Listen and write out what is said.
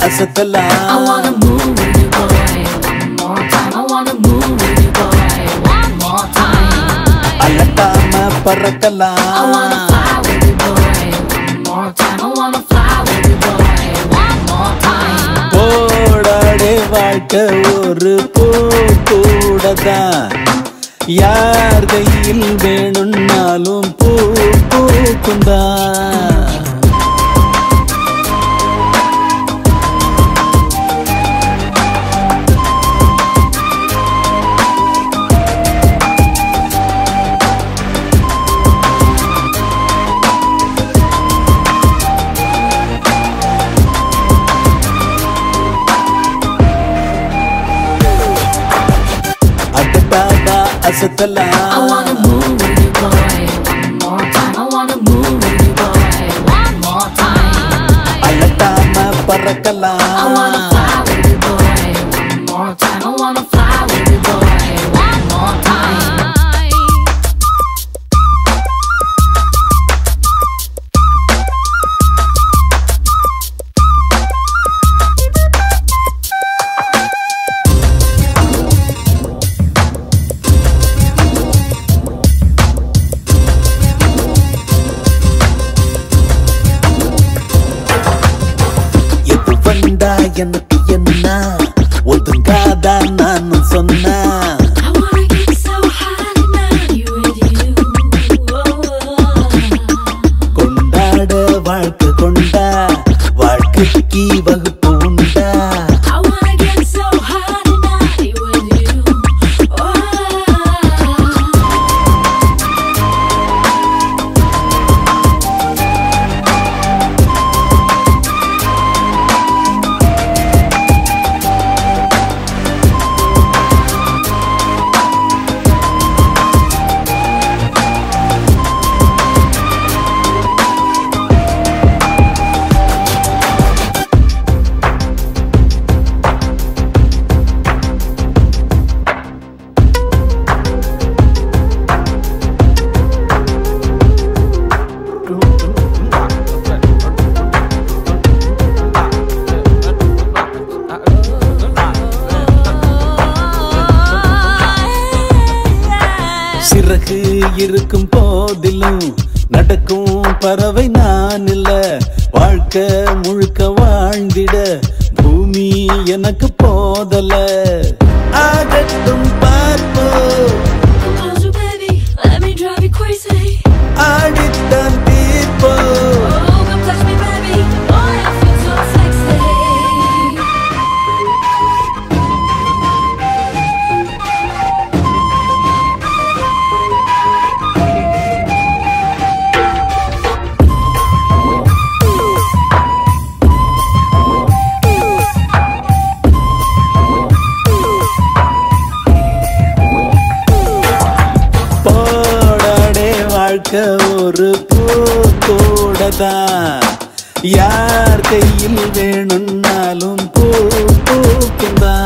அசத்தலாம் I wanna move with you, boy. One more time. I wanna move with you, boy. One more time. அலட்டாம I wanna பறக்கலாம் fly with you, boy. One more time. I wanna fly with you, boy. One more time. போடாடே வாழ்க்கை ஒரு பூ கூடதான் யார் கையில் வேணும்னாலும் பூ பூக்குந்தான் அடடாடா I அசத்தலாம் wanna move with you, boy. One more time. I wanna move with you, boy. One more time. அலட்டாம I wanna பறக்கலாம் fly with you, boy. One more time. I wanna fly with you, boy. One more time. எது வந்தா எனக்கு என்ன ஒதுங்காதா நானும் சொன்னா I wanna get so high tonight with you. கொண்டாட வாழ்க்கை கொண்டா வாழ்க்கைக்கு வகுப்பு உண்டா I wanna get so high tonight with you. Oh. சிறகு இருக்கும் போதிலும் நடக்கும் பறவை நான் இல்ல வாழ்க்கை முழுக்க வாழ்ந்திட பூமி எனக்கு போதல ஆகட்டும் பார்ப்போம் Close your baby, let me drive you crazy. ஆடித்தான் தீர்ப்போம் Oh, come touch me, baby. Boy, I feel so sexy. போடாடே வாழ்க்கை ஒரு பூக்கூடதான் யார் கையில் வேணும்னாலும் பூ பூக்குந்தான்